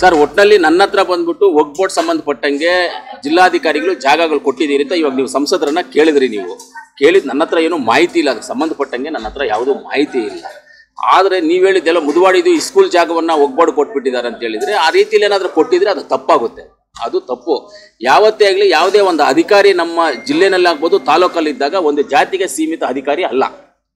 Sir ಒಟ್ಟಿನಲ್ಲಿ ನನ್ನ ಹತ್ರ ಬಂದ್ಬಿಟ್ಟು ಒಗ್ಬೋರ್ಡ್ ಸಂಬಂಧಪಟ್ಟಂಗೆ ಜಿಲ್ಲಾಧಿಕಾರಿಗಳು ಜಾಗಗಳು ಕೊಟ್ಟಿದ್ದೀರಿ ಅಂತ ಇವಾಗ ನೀವು ಸಂಸದರನ್ನ ಕೇಳಿದ್ರಿ ನೀವು ಕೇಳಿದ್ ನನ್ನ ಹತ್ರ ಏನೂ ಮಾಹಿತಿ ಇಲ್ಲ ಅದಕ್ಕೆ ಸಂಬಂಧಪಟ್ಟಂಗೆ ನನ್ನ ಹತ್ರ ಯಾವುದೂ ಮಾಹಿತಿ ಇಲ್ಲ ಆದರೆ ನೀವು ಹೇಳಿದ್ದೆಲ್ಲ ಮುದುವಾಡಿದು ಈ ಸ್ಕೂಲ್ ಜಾಗವನ್ನು ಒಗ್ಬೋರ್ಡ್ ಕೊಟ್ಬಿಟ್ಟಿದ್ದಾರೆ ಅಂತ ಹೇಳಿದ್ರೆ ಆ ರೀತಿಯಲ್ಲಿ ಏನಾದರೂ ಕೊಟ್ಟಿದ್ರೆ ಅದು ತಪ್ಪಾಗುತ್ತೆ ಅದು ತಪ್ಪು ಯಾವತ್ತೇ ಆಗಲಿ ಯಾವುದೇ ಒಂದು ಅಧಿಕಾರಿ ನಮ್ಮ ಜಿಲ್ಲೆನಲ್ಲಿ ಆಗ್ಬೋದು ತಾಲೂಕಲ್ಲಿದ್ದಾಗ ಒಂದು ಜಾತಿಗೆ ಸೀಮಿತ ಅಧಿಕಾರಿ ಅಲ್ಲ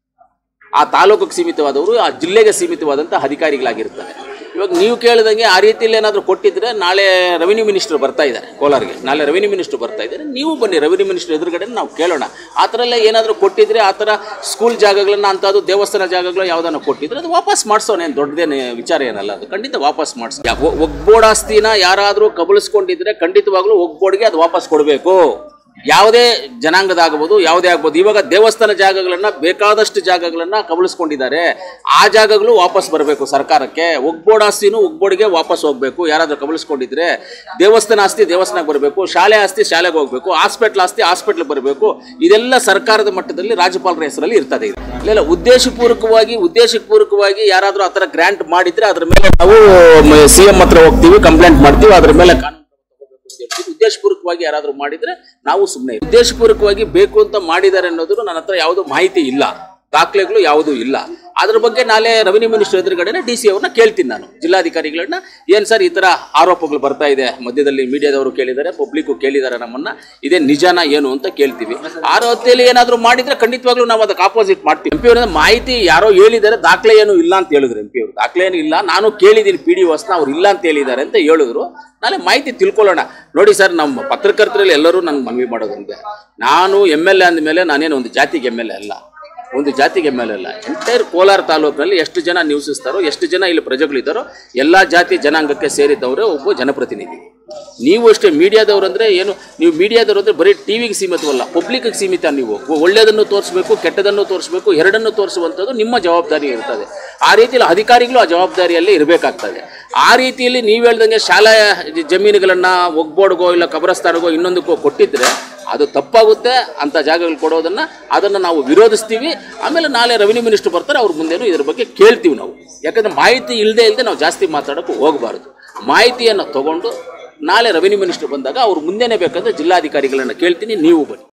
ಆ ತಾಲೂಕಿಗೆ ಸೀಮಿತವಾದವರು ಆ ಜಿಲ್ಲೆಗೆ ಸೀಮಿತವಾದಂಥ ಅಧಿಕಾರಿಗಳಾಗಿರ್ತಾರೆ ಇವಾಗ ನೀವು ಕೇಳಿದಂಗೆ ಆ ರೀತಿಯಲ್ಲಿ ಏನಾದರೂ ಕೊಟ್ಟಿದ್ರೆ ನಾಳೆ ರೆವಿನ್ಯೂ ಮಿನಿಸ್ಟರ್ ಬರ್ತಾ ಇದ್ದಾರೆ ಕೋಲಾರ್ಗೆ ನಾಳೆ ರೆವಿನ್ಯೂ ಮಿನಿಸ್ಟರ್ ಬರ್ತಾ ಇದ್ದಾರೆ ನೀವು ಬನ್ನಿ ರೆವಿನ್ಯೂ ಮಿನಿಸ್ಟರ್ ಎದುರುಗಡೆ ನಾವು ಕೇಳೋಣ ಆ ಥರ ಎಲ್ಲ ಏನಾದರೂ ಕೊಟ್ಟಿದ್ರೆ ಆ ಥರ ಸ್ಕೂಲ್ ಜಾಗಗಳನ್ನ ಅಂಥದ್ದು ದೇವಸ್ಥಾನ ಜಾಗಗಳು ಯಾವುದನ್ನ ಕೊಟ್ಟಿದ್ರೆ ಅದು ವಾಪಸ್ ಮಾಡಿಸೋಣ ಏನು ದೊಡ್ಡದೇನೆ ವಿಚಾರ ಏನಲ್ಲ ಅದು ಖಂಡಿತ ವಾಪಸ್ ಮಾಡಿಸ್ ಒಗ್ಬೋರ್ಡ್ ಆಸ್ತಿನ ಯಾರಾದರೂ ಕಬಳಿಸ್ಕೊಂಡಿದ್ರೆ ಖಂಡಿತವಾಗ್ಲೂ ಒಗ್ಬೋರ್ಡ್ಗೆ ಅದು ವಾಪಸ್ ಕೊಡಬೇಕು ಯಾವುದೇ ಜನಾಂಗದಾಗಬಹುದು ಯಾವುದೇ ಆಗ್ಬೋದು ಇವಾಗ ದೇವಸ್ಥಾನ ಜಾಗಗಳನ್ನ ಬೇಕಾದಷ್ಟು ಜಾಗಗಳನ್ನ ಕಬಳಿಸ್ಕೊಂಡಿದ್ದಾರೆ ಆ ಜಾಗಗಳು ವಾಪಸ್ ಬರಬೇಕು ಸರ್ಕಾರಕ್ಕೆ ಒಗ್ಬೋರ್ಡ್ ಆಸ್ತಿನೂ ಒಗ್ಬೋರ್ಡ್ಗೆ ವಾಪಸ್ ಹೋಗ್ಬೇಕು ಯಾರಾದ್ರೂ ಕಬಳಿಸ್ಕೊಂಡಿದ್ರೆ ದೇವಸ್ಥಾನ ಆಸ್ತಿ ದೇವಸ್ಥಾನಕ್ಕೆ ಬರಬೇಕು ಶಾಲೆ ಆಸ್ತಿ ಶಾಲೆಗೆ ಹೋಗ್ಬೇಕು ಹಾಸ್ಪಿಟ್ಲ್ ಆಸ್ತಿ ಹಾಸ್ಪಿಟ್ಲ್ ಬರಬೇಕು ಇದೆಲ್ಲ ಸರ್ಕಾರದ ಮಟ್ಟದಲ್ಲಿ ರಾಜ್ಯಪಾಲರ ಹೆಸರಲ್ಲಿ ಇರ್ತದೆ ಇದು ಇಲ್ಲ ಉದ್ದೇಶಪೂರ್ವಕವಾಗಿ ಉದ್ದೇಶಪೂರ್ವಕವಾಗಿ ಯಾರಾದರೂ ಆ ಥರ ಗ್ರ್ಯಾಂಟ್ ಮಾಡಿದ್ರೆ ಅದ್ರ ಮೇಲೆ ನಾವು ಸಿ ಎಂ ಹತ್ರ ಹೋಗ್ತೀವಿ ಕಂಪ್ಲೇಂಟ್ ಮಾಡ್ತೀವಿ ಅದ್ರ ಮೇಲೆ ಕಾನೂನು ಅಂತ ಹೇಳ್ತೀವಿ. ಉದ್ದೇಶಪೂರ್ವಕವಾಗಿ ಯಾರಾದರೂ ಮಾಡಿದ್ರೆ ನಾವು ಸುಮ್ಮನೆ ಉದ್ದೇಶಪೂರ್ವಕವಾಗಿ ಬೇಕು ಅಂತ ಮಾಡಿದ್ದಾರೆ ಅನ್ನೋದು ನನ್ನ ಹತ್ರ ಯಾವುದೂ ಮಾಹಿತಿ ಇಲ್ಲ ದಾಖಲೆಗಳು ಯಾವುದೂ ಇಲ್ಲ ಅದ್ರ ಬಗ್ಗೆ ನಾಳೆ ರೆವಿನ್ಯೂ ಮಿನಿಸ್ಟರ್ ಎದುರುಗಡೆ ಡಿ ಸಿ ಅವ್ರನ್ನ ಕೇಳ್ತೀನಿ ನಾನು ಜಿಲ್ಲಾಧಿಕಾರಿಗಳನ್ನ ಏನು ಸರ್ ಈ ಥರ ಆರೋಪಗಳು ಬರ್ತಾ ಇದೆ ಮಧ್ಯದಲ್ಲಿ ಮೀಡಿಯಾದವರು ಕೇಳಿದ್ದಾರೆ ಪಬ್ಲಿಕ್ಕು ಕೇಳಿದ್ದಾರೆ ನಮ್ಮನ್ನ ಇದೇ ನಿಜಾನ ಏನು ಅಂತ ಕೇಳ್ತೀವಿ ಆ ರೀತಿಯಲ್ಲಿ ಏನಾದರೂ ಮಾಡಿದ್ರೆ ಖಂಡಿತವಾಗ್ಲೂ ನಾವು ಅದಕ್ಕೆ ಆಪೋಸಿಟ್ ಮಾಡ್ತೀವಿ ಎಂ ಪಿ ಅವರಿಂದ ಮಾಹಿತಿ ಯಾರೋ ಹೇಳಿದ್ದಾರೆ ದಾಖಲೆ ಏನು ಇಲ್ಲ ಅಂತ ಹೇಳಿದ್ರು ಎಂ ಪಿ ಅವರು ದಾಖಲೆ ಏನು ಇಲ್ಲ ನಾನು ಕೇಳಿದ್ದೀನಿ ಪಿ ಡಿ ಒಸ್ನ ಅವ್ರು ಇಲ್ಲ ಅಂತ ಹೇಳಿದ್ದಾರೆ ಅಂತ ಹೇಳಿದ್ರು ನಾಳೆ ಮಾಹಿತಿ ತಿಳ್ಕೊಳ್ಳೋಣ ನೋಡಿ ಸರ್ ನಮ್ಮ ಪತ್ರಕರ್ತರಲ್ಲಿ ಎಲ್ಲರೂ ನನಗೆ ಮನವಿ ಮಾಡೋದಂತೆ ನಾನು ಎಮ್ ಎಲ್ ಎ ಅಂದಮೇಲೆ ನಾನೇನು ಒಂದು ಜಾತಿಗೆ ಎಮ್ ಎಲ್ ಎ ಅಲ್ಲ ಒಂದು ಜಾತಿಗೆ ಎಮ್ ಎಲ್ ಎ ಅಲ್ಲ ಎಂಟೈರ್ ಕೋಲಾರ ತಾಲೂಕಿನಲ್ಲಿ ಎಷ್ಟು ಜನ ನಿವಸಿಸ್ತಾರೋ ಎಷ್ಟು ಜನ ಇಲ್ಲಿ ಪ್ರಜೆಗಳಿದ್ದಾರೋ ಎಲ್ಲ ಜಾತಿ ಜನಾಂಗಕ್ಕೆ ಸೇರಿದ್ದವರೇ ಒಬ್ಬ ಜನಪ್ರತಿನಿಧಿ ನೀವು ಅಷ್ಟೇ ಮೀಡಿಯಾದವ್ರು ಅಂದರೆ ಏನು ನೀವು ಮೀಡಿಯಾದವ್ರು ಅಂದರೆ ಬರೀ ಟಿವಿಗೆ ಸೀಮಿತವಲ್ಲ ಪಬ್ಲಿಕ್ಗೆ ಸೀಮಿತ ನೀವು ಒಳ್ಳೆಯದನ್ನು ತೋರಿಸ್ಬೇಕು ಕೆಟ್ಟದನ್ನು ತೋರಿಸ್ಬೇಕು ಎರಡನ್ನು ತೋರಿಸುವಂಥದ್ದು ನಿಮ್ಮ ಜವಾಬ್ದಾರಿ ಇರ್ತದೆ ಆ ರೀತಿಯಲ್ಲಿ ಅಧಿಕಾರಿಗಳು ಆ ಜವಾಬ್ದಾರಿಯಲ್ಲಿ ಇರಬೇಕಾಗ್ತದೆ ಆ ರೀತಿಯಲ್ಲಿ ನೀವು ಹೇಳ್ದಂಗೆ ಶಾಲಾ ಜಮೀನುಗಳನ್ನು ಒಗ್ಬೋಡ್ಗೋ ಇಲ್ಲ ಕಬರಸ್ಥಾನಗೋ ಇನ್ನೊಂದಕ್ಕೋ ಕೊಟ್ಟಿದ್ರೆ ಅದು ತಪ್ಪಾಗುತ್ತೆ ಅಂತ ಜಾಗಗಳು ಕೊಡೋದನ್ನು ಅದನ್ನು ನಾವು ವಿರೋಧಿಸ್ತೀವಿ ಆಮೇಲೆ ನಾಳೆ ರೆವಿನ್ಯೂ ಮಿನಿಸ್ಟರ್ ಬರ್ತಾರೆ ಅವ್ರ ಮುಂದೆನೂ ಇದ್ರ ಬಗ್ಗೆ ಕೇಳ್ತೀವಿ ನಾವು ಯಾಕಂದರೆ ಮಾಹಿತಿ ಇಲ್ಲದೆ ಇಲ್ಲದೆ ನಾವು ಜಾಸ್ತಿ ಮಾತಾಡೋಕ್ಕೆ ಹೋಗಬಾರ್ದು ಮಾಹಿತಿಯನ್ನು ತಗೊಂಡು ನಾಳೆ ರೆವಿನ್ಯೂ ಮಿನಿಸ್ಟರ್ ಬಂದಾಗ ಅವ್ರ ಮುಂದೆನೇ ಬೇಕಾದ್ರೆ ಜಿಲ್ಲಾಧಿಕಾರಿಗಳನ್ನ ಕೇಳ್ತೀನಿ ನೀವು ಬನ್ನಿ